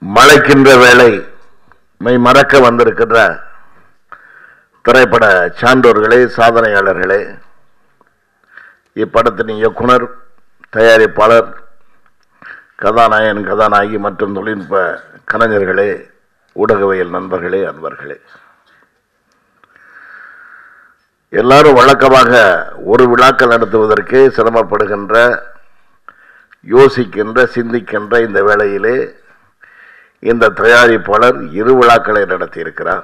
மழைக்கின்ற வேளை மை மறக்க வந்திருக்கின்ற திரைப்பட சான்றோர்களே சாதனையாளர்களே இப்படத்தின் இயக்குனர் தயாரிப்பாளர் கதாநாயகன் கதாநாயகி மற்றும் தொழில்நுட்ப கலைஞர்களே ஊடகவியல் நண்பர்களே அன்பர்களே எல்லாரும் வழக்கமாக ஒரு விழாக்கள் நடத்துவதற்கே சிரமப்படுகின்ற யோசிக்கின்ற சிந்திக்கின்ற இந்த வேளையிலே இந்த தயாரிப்பாளர் இரு விழாக்களை நடத்தியிருக்கிறார்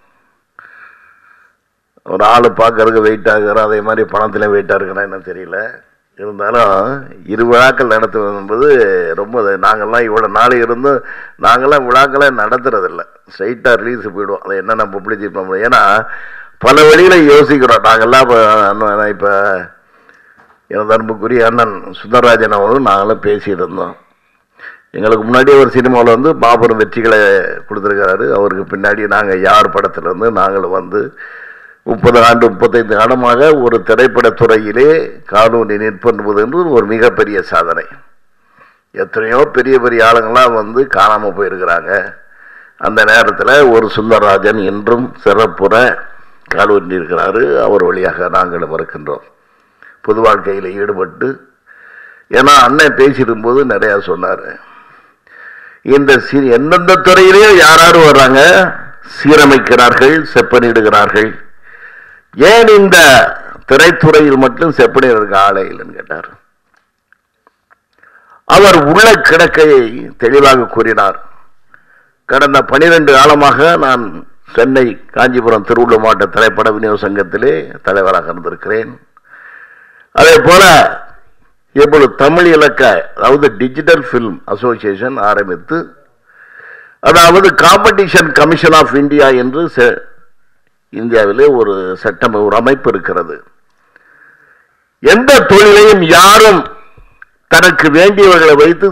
ஒரு ஆள் பார்க்கறதுக்கு வெயிட் ஆகுறார் அதே மாதிரி பணத்தில் வெயிட்டாக இருக்கிறா என்ன தெரியல இருந்தாலும் இரு விழாக்கள் நடத்துவது என்பது ரொம்ப நாங்கள்லாம் இவ்வளோ நாள் இருந்தும் நாங்கள்லாம் விழாக்களை நடத்துறதில்ல ஸ்ட்ரைட்டாக ரிலீஸ் போயிடுவோம் அதை என்னென்ன பப்ளிசிட்டி பண்ண முடியும் ஏன்னா பல வழிகளை யோசிக்கிறோம் நாங்கள்லாம் இப்போ இப்போ எனது அன்புக்குரிய அண்ணன் சுந்தரராஜன் அவர்களும் நாங்களும் பேசிட்டு இருந்தோம் எங்களுக்கு முன்னாடி ஒரு சினிமாவில் வந்து மாபெரும் வெற்றிகளை கொடுத்துருக்காரு அவருக்கு பின்னாடி நாங்கள் யார் படத்திலிருந்து நாங்கள் வந்து முப்பது ஆண்டு முப்பத்தைந்து ஆண்டமாக ஒரு திரைப்படத் துறையிலே காணொலி நிற்பது என்று ஒரு மிகப்பெரிய சாதனை எத்தனையோ பெரிய பெரிய ஆளுங்களாம் வந்து காணாமல் போயிருக்கிறாங்க அந்த நேரத்தில் ஒரு சுந்தரராஜன் இன்றும் சிறப்புற காலூன்றி இருக்கிறாரு அவர் வழியாக நாங்களும் இருக்கின்றோம் பொது வாழ்க்கையில் ஈடுபட்டு ஏன்னா அண்ணன் பேசிடும்போது நிறையா சொன்னார் இந்த சி எந்தெந்த துறையிலேயே யார் யார் வர்றாங்க சீரமைக்கிறார்கள் செப்பனிடுகிறார்கள் ஏன் இந்த திரைத்துறையில் மட்டும் செப்பனிடுறதுக்கு ஆளே இல்லைன்னு கேட்டார் அவர் உள்ள கிடக்கையை தெளிவாக கூறினார் கடந்த பனிரெண்டு காலமாக நான் சென்னை காஞ்சிபுரம் திருவள்ளூர் மாவட்ட திரைப்பட விநியோக சங்கத்திலே தலைவராக இருந்திருக்கிறேன் அதே போல இப்பொழுது தமிழ் இலக்க அதாவது டிஜிட்டல் ஃபிலிம் அசோசியேஷன் ஆரம்பித்து அதாவது காம்படிஷன் கமிஷன் ஆஃப் இந்தியா என்று இந்தியாவிலே ஒரு சட்டம் ஒரு அமைப்பு இருக்கிறது எந்த தொழிலையும் யாரும் தனக்கு வேண்டியவர்களை வைத்து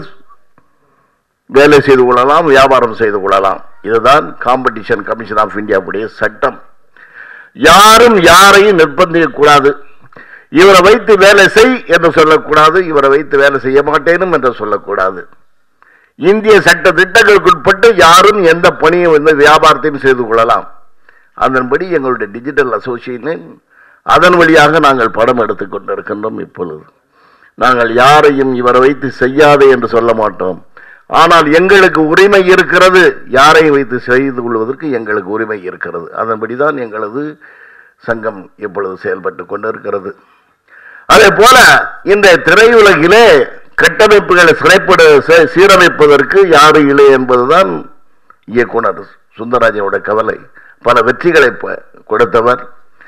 வேலை செய்து கொள்ளலாம் வியாபாரம் செய்து கொள்ளலாம் இதுதான் காம்படிஷன் கமிஷன் ஆஃப் இந்தியாவுடைய சட்டம் யாரும் யாரையும் நிர்பந்திக்கக்கூடாது இவரை வைத்து வேலை செய் என்று சொல்லக்கூடாது இவரை வைத்து வேலை செய்ய மாட்டேனும் என்று சொல்லக்கூடாது இந்திய சட்ட திட்டங்களுக்குட்பட்டு யாரும் எந்த பணியும் எந்த வியாபாரத்தையும் செய்து கொள்ளலாம் அதன்படி எங்களுடைய டிஜிட்டல் அசோசியேஷன் அதன் வழியாக நாங்கள் படம் எடுத்துக் கொண்டிருக்கின்றோம் இப்பொழுது நாங்கள் யாரையும் இவரை வைத்து செய்யாதே என்று சொல்ல மாட்டோம் ஆனால் எங்களுக்கு உரிமை இருக்கிறது யாரையும் வைத்து செய்து கொள்வதற்கு எங்களுக்கு உரிமை இருக்கிறது அதன்படிதான் எங்களது சங்கம் இப்பொழுது செயல்பட்டு கொண்டிருக்கிறது அதே போல இந்த திரையுலகிலே கட்டமைப்புகளை சிறைப்பட சீரமைப்பதற்கு யாரும் இல்லை என்பதுதான் இயக்குனர் சுந்தரராஜனோட கவலை பல வெற்றிகளை கொடுத்தவர்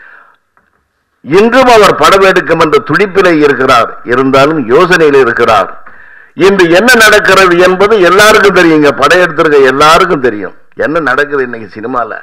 இன்றும் அவர் படம் எடுக்கும் என்ற துடிப்பிலே இருக்கிறார் இருந்தாலும் யோசனையில் இருக்கிறார் இன்று என்ன நடக்கிறது என்பது எல்லாருக்கும் தெரியும் இங்க படம் எடுத்திருக்க எல்லாருக்கும் தெரியும் என்ன நடக்குது இன்னைக்கு சினிமால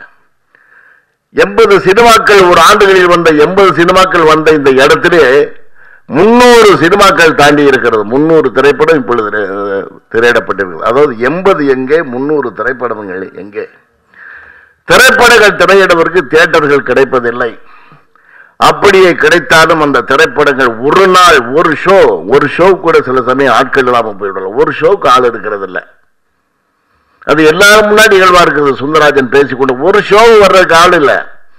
எண்பது சினிமாக்கள் ஒரு ஆண்டுகளில் வந்த எண்பது சினிமாக்கள் வந்த இந்த இடத்திலே முன்னூறு சினிமாக்கள் தாண்டி இருக்கிறது முன்னூறு திரைப்படம் இப்பொழுது திரையிடப்பட்டிருக்கிறது அதாவது எண்பது எங்கே முன்னூறு திரைப்படங்கள் எங்கே திரைப்படங்கள் திரையிடுவதற்கு தியேட்டர்கள் கிடைப்பதில்லை அப்படியே கிடைத்தாலும் அந்த திரைப்படங்கள் ஒரு நாள் ஒரு ஷோ ஒரு ஷோ கூட சில சமயம் ஆட்கள் இல்லாமல் போயிடலாம் ஒரு ஷோக்கு ஆள் இருக்கிறது இல்லை அது எல்லாரும் முன்னாடி நிகழ்வா இருக்குது சுந்தரராஜன் பேசிக்கொண்டு ஒரு ஷோ வர்றதுக்கு ஆள் இல்லை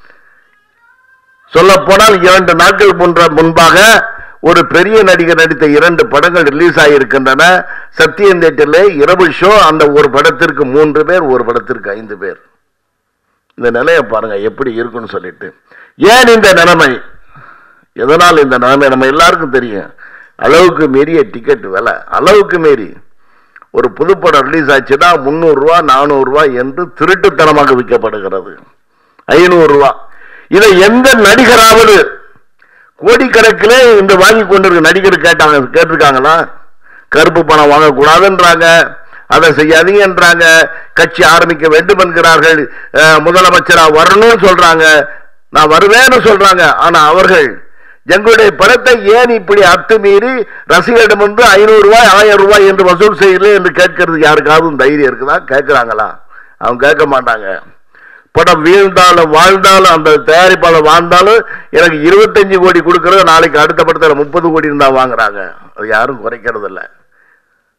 சொல்ல போனால் இரண்டு நாட்கள் முன்ற முன்பாக ஒரு பெரிய நடிகர் நடித்த இரண்டு படங்கள் ரிலீஸ் ஆகியிருக்கின்றன சத்தியம் தேட்டரில் இரவு ஷோ அந்த ஒரு படத்திற்கு மூன்று பேர் ஒரு படத்திற்கு ஐந்து பேர் இந்த நிலையை பாருங்க எப்படி இருக்குன்னு சொல்லிட்டு ஏன் இந்த நிலைமை எதனால் இந்த நிலைமை நம்ம எல்லாருக்கும் தெரியும் அளவுக்கு மீறிய டிக்கெட் விலை அளவுக்கு மீறி ஒரு புதுப்படம் ரிலீஸ் ஆச்சுன்னா முந்நூறுரூவா நானூறுரூவா என்று திருட்டுத்தனமாக விற்கப்படுகிறது ஐநூறுரூவா இதை எந்த நடிகராவது கோடிக்கணக்கிலே இந்த வாங்கி கொண்டிருக்க நடிகர் கேட்டாங்க கேட்டிருக்காங்களா கருப்பு பணம் வாங்கக்கூடாதுன்றாங்க அதை செய்யாதீங்கன்றாங்க கட்சி ஆரம்பிக்க வேண்டும் என்கிறார்கள் முதலமைச்சராக வரணும்னு சொல்றாங்க நான் வருவேன்னு சொல்றாங்க ஆனா அவர்கள் எங்களுடைய பணத்தை ஏன் இப்படி அத்துமீறி ரசிகரிடம் வந்து ஐநூறு ரூபாய் ஆயிரம் ரூபாய் என்று வசூல் செய்யல என்று கேட்கறது யாருக்காவது தைரியம் இருக்குதா கேட்கிறாங்களா அவங்க கேட்க மாட்டாங்க படம் வீழ்ந்தாலும் வாழ்ந்தாலும் அந்த தயாரிப்பாளர் வாழ்ந்தாலும் எனக்கு இருபத்தஞ்சு கோடி கொடுக்கறது நாளைக்கு அடுத்த படத்தில் முப்பது கோடி இருந்தா வாங்குறாங்க அது யாரும் குறைக்கிறது இல்லை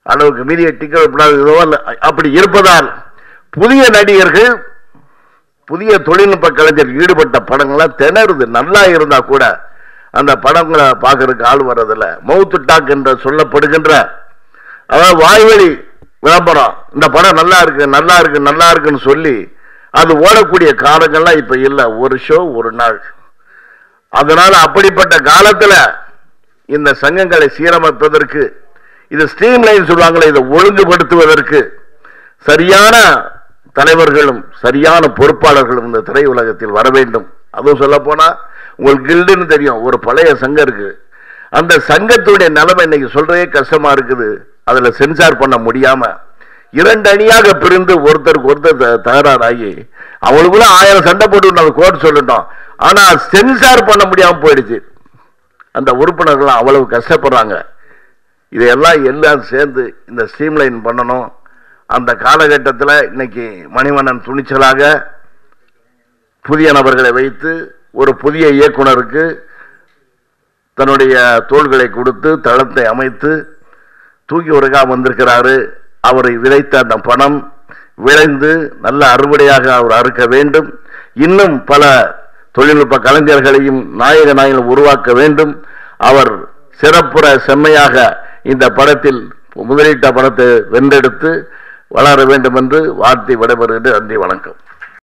அளவுக்கு மீறிய டிக்கெட் விடாததோ அல்ல அப்படி இருப்பதால் புதிய நடிகர்கள் புதிய தொழில்நுட்ப கலைஞர் ஈடுபட்ட படங்கள்லாம் திணறுது நல்லா இருந்தா கூட அந்த படங்களை பார்க்கறதுக்கு ஆள் வர்றதில்ல மவுத்து டாக் என்று சொல்லப்படுகின்ற அதாவது வாய்வழி விளம்பரம் இந்த படம் நல்லா இருக்கு நல்லா இருக்கு நல்லா இருக்குன்னு சொல்லி அது ஓடக்கூடிய காலங்கள்லாம் இப்ப இல்ல ஒரு ஷோ ஒரு நாள் அதனால அப்படிப்பட்ட காலத்துல இந்த சங்கங்களை சீரமைப்பதற்கு இது ஸ்ட்ரீம் லைன் சொல்லுவாங்களே இதை ஒழுங்குபடுத்துவதற்கு சரியான தலைவர்களும் சரியான பொறுப்பாளர்களும் இந்த திரையுலகத்தில் வர வேண்டும் அதுவும் சொல்ல போனா உங்களுக்கு கில்டுன்னு தெரியும் ஒரு பழைய சங்கம் இருக்கு அந்த சங்கத்துடைய நிலைமை இன்னைக்கு சொல்றதே கஷ்டமா இருக்குது அதுல சென்சார் பண்ண முடியாம இரண்டு அணியாக பிரிந்து ஒருத்தருக்கு ஒருத்தர் த- தகராறாகி அவங்களுக்குள்ள ஆயிரம் சண்டை போட்டு நம்ம கோர்ட் சொல்லட்டோம் ஆனா சென்சார் பண்ண முடியாம போயிடுச்சு அந்த உறுப்பினர்கள் அவ்வளவு கஷ்டப்படுறாங்க இதையெல்லாம் எல்லாம் சேர்ந்து இந்த ஸ்ட்ரீம்லைன் பண்ணணும் அந்த காலகட்டத்தில் இன்னைக்கு மணிவண்ணன் துணிச்சலாக புதிய நபர்களை வைத்து ஒரு புதிய இயக்குனருக்கு தன்னுடைய தோள்களை கொடுத்து தளத்தை அமைத்து தூக்கி உரகா வந்திருக்கிறாரு அவரை விதைத்த அந்த பணம் விளைந்து நல்ல அறுவடையாக அவர் அறுக்க வேண்டும் இன்னும் பல தொழில்நுட்ப கலைஞர்களையும் நாயக நாயகம் உருவாக்க வேண்டும் அவர் சிறப்புற செம்மையாக இந்த படத்தில் முதலீட்ட படத்தை வென்றெடுத்து வளர வேண்டும் என்று வாழ்த்தி விடைபெறுகின்ற நன்றி வணக்கம்